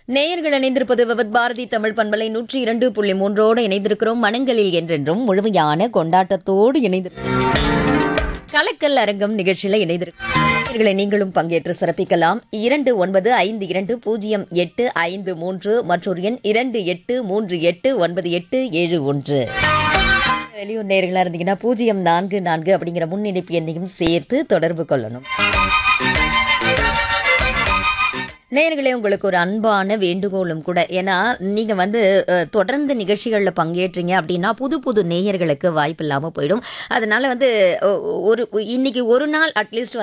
நேயர்கள் இணைந்திருப்பது விபத் பாரதி தமிழ் பண்பலை நூற்றி இரண்டு புள்ளி மூன்றோடு இணைந்திருக்கிறோம் மனங்களில் என்றென்றும் முழுமையான கொண்டாட்டத்தோடு இணைந்திருக்கிறோம் கலக்கல் அரங்கம் நிகழ்ச்சியில இணைந்திருக்கிறோம் நேயர்களை நீங்களும் பங்கேற்று சிறப்பிக்கலாம் இரண்டு ஒன்பது ஐந்து இரண்டு பூஜ்ஜியம் எட்டு ஐந்து மூன்று மற்றொரு எண் இரண்டு எட்டு மூன்று எட்டு ஒன்பது எட்டு ஏழு ஒன்று வெளியூர் நேர்களாக இருந்தீங்கன்னா பூஜ்ஜியம் நான்கு நான்கு அப்படிங்கிற முன்னிணைப்பு எண்ணையும் சேர்த்து தொடர்பு கொள்ளணும் நேயர்களே உங்களுக்கு ஒரு அன்பான வேண்டுகோளும் கூட ஏன்னா நீங்க வந்து அஹ், தொடர்ந்து நிகழ்ச்சிகளில் பங்கேற்றீங்க அப்படின்னா புது புது நேயர்களுக்கு வாய்ப்பு இல்லாமல் போயிடும் அதனால வந்து ஒ- ஒரு இன்னைக்கு ஒரு நாள் அட்லீஸ்ட்